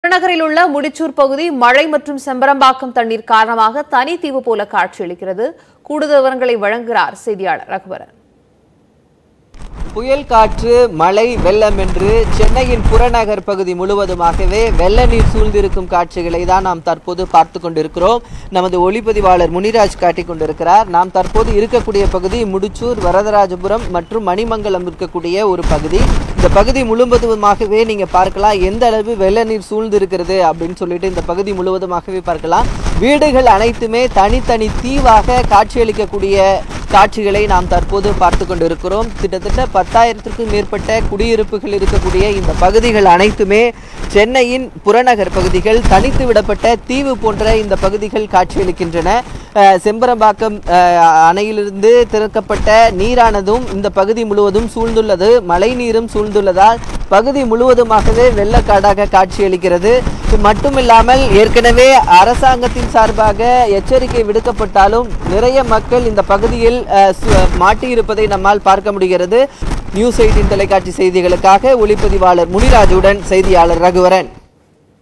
புறநகரில் உள்ள முடிச்சூர் பகுதி மழை மற்றும் செம்பரம்பாக்கம் தண்ணீர் காரணமாக தனி தீவு போல காட்சியளிக்கிறது கூடுதல் விவரங்களை வழங்குகிறார் செய்தியாளர் ரகுவரன் புயல் காற்று மழை வெள்ளம் என்று சென்னையின் புறநகர் பகுதி முழுவதுமாகவே வெள்ள நீர் சூழ்ந்திருக்கும் காட்சிகளை தான் நாம் தற்போது பார்த்து கொண்டிருக்கிறோம் நமது ஒளிப்பதிவாளர் முனிராஜ் காட்டிக் கொண்டிருக்கிறார் நாம் தற்போது இருக்கக்கூடிய பகுதி முடிச்சூர் வரதராஜபுரம் மற்றும் மணிமங்கலம் இருக்கக்கூடிய ஒரு பகுதி இந்த பகுதி முழுவதுமாகவே நீங்க பார்க்கலாம் எந்த அளவு வெள்ள நீர் சூழ்ந்து இருக்கிறது அப்படின்னு சொல்லிட்டு இந்த பகுதி முழுவதுமாகவே பார்க்கலாம் வீடுகள் அனைத்துமே தனித்தனி தீவாக காட்சியளிக்கக்கூடிய காட்சிகளை நாம் தற்போது பார்த்து கொண்டிருக்கிறோம் கிட்டத்தட்ட பத்தாயிரத்திற்கும் மேற்பட்ட குடியிருப்புகள் இருக்கக்கூடிய இந்த பகுதிகள் அனைத்துமே சென்னையின் புறநகர் பகுதிகள் தனித்து விடப்பட்ட தீவு போன்ற இந்த பகுதிகள் காட்சியளிக்கின்றன அஹ், செம்பரம்பாக்கம் அஹ், அணையிலிருந்து திறக்கப்பட்ட நீரானதும் இந்த பகுதி முழுவதும் சூழ்ந்துள்ளது மழை நீரும் சூழ்ந்துள்ளதால் பகுதி முழுவதுமாகவே வெள்ளக்காடாக காட்சியளிக்கிறது இது மட்டுமில்லாமல் ஏற்கனவே அரசாங்கத்தின் சார்பாக எச்சரிக்கை விடுக்கப்பட்டாலும் நிறைய மக்கள் இந்த பகுதியில் அஹ், சு- மாட்டியிருப்பதை நம்மால் பார்க்க முடிகிறது நியூஸ் எயிட்டின் தொலைக்காட்சி செய்திகளுக்காக ஒளிப்பதிவாளர் முனிராஜுடன் செய்தியாளர் ரகுவரன்